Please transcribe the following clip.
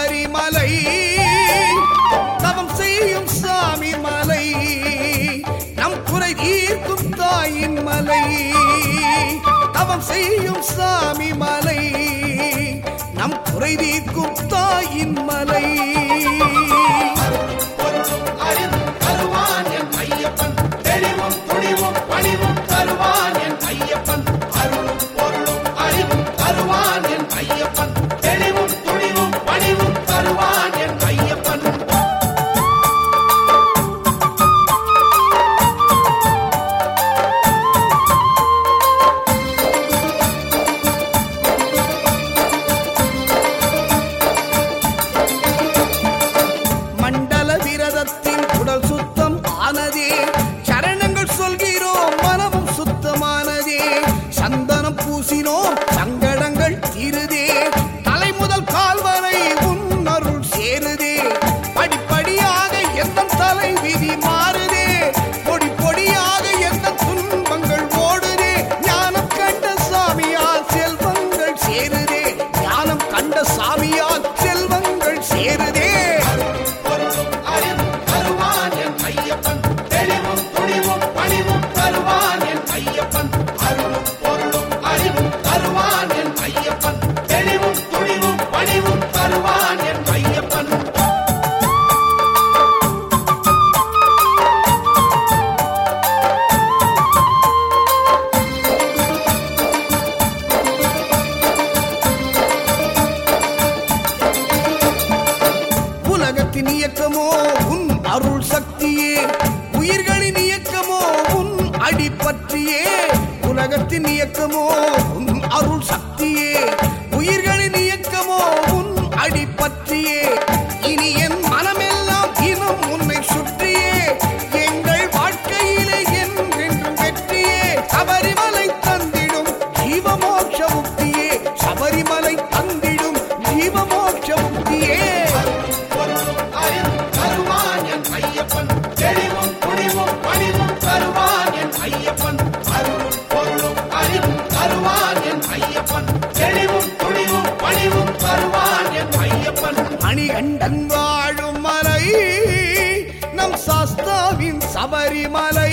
சபரிமலை தவம் செய்யும் சாமி மலை நம் குறை தீர்க்கும் தாயின் மலை தவம் செய்யும் சாமி மலை நம் குறை தீர்க்கும் தாயின் மலை பொருளும் அறிவும் தருவான் என் ஐயப்பன் தெளிவும் துணிவும் பணிவும் தருவான் என் ஐயப்பன் அருளும் பொருளும் அறிவும் தருவான் என் ஐயப்பன் தெளிவும் துணிவும் பணிவும் தருவான் என் ஐயப்பன் மண்டல விரதத்தின் உடல் சுத்தம் ஆனதே சரணங்கள் சொல்கிறோம் மனமும் சுத்தமானதே சந்தனம் பூசினோம் சங்கடங்கள் தீருதே தலை முதல் கால் வரை உன்னருள் சேருதே படிப்படியாக எந்த தலை விதி மாறுதே பொடி பொடியாக எந்த துன்பங்கள் ஓடுதே ஞானம் கண்ட சாமியால் செல்வங்கள் சேருதே ஞானம் கண்ட சாமியால் செல்வங்கள் சேருதே பொருளும் அறிவும் தருவான் என் ஐயப்பன் தெளிவும் துணிவும் பணிவும் தருவான் என் ஐயப்பன் அருளும் பொருளும் அறிவும் தருவான் என் ஐயப்பன் தெளிவும் துணிவும் பணிவும் தருவான் என் ஐயப்பன் உலகத்தின் இயக்கமோ உன் அருள் சக்தியே உயிர்களின் இயக்கமோ உன் அடிப்பற்றியே உலகத்தின் இயக்கமோ உன் அருள் சக்தியே உயிர்களின் இயக்கமோ உன் அடிப்பற்றியே இனி என் மனமெல்லாம் தினம் உன்னை சுற்றியே எங்கள் வாழ்க்கையிலே என்றென்றும் வெற்றியே சபரிமலை தந்திடும் ஜீவமோட்ச முக்தியே சபரிமலை தந்திடும் ஜீவமோட்ச முக்தியே பொருளும் அறிவும் தருவான் என் ஐயப்பன் தெளிவும் துணிவும் பணிவும் தருவான் என் ஐயப்பன் அருளும் பொருளும் அறிவும் தருவான் என் ஐயப்பன் தெளிவும் துணிவும் பணிவும் தருவான் என் ஐயப்பன் மணிகண்டன் வாழும் மலை நம் சாஸ்தாவின் சபரிமலை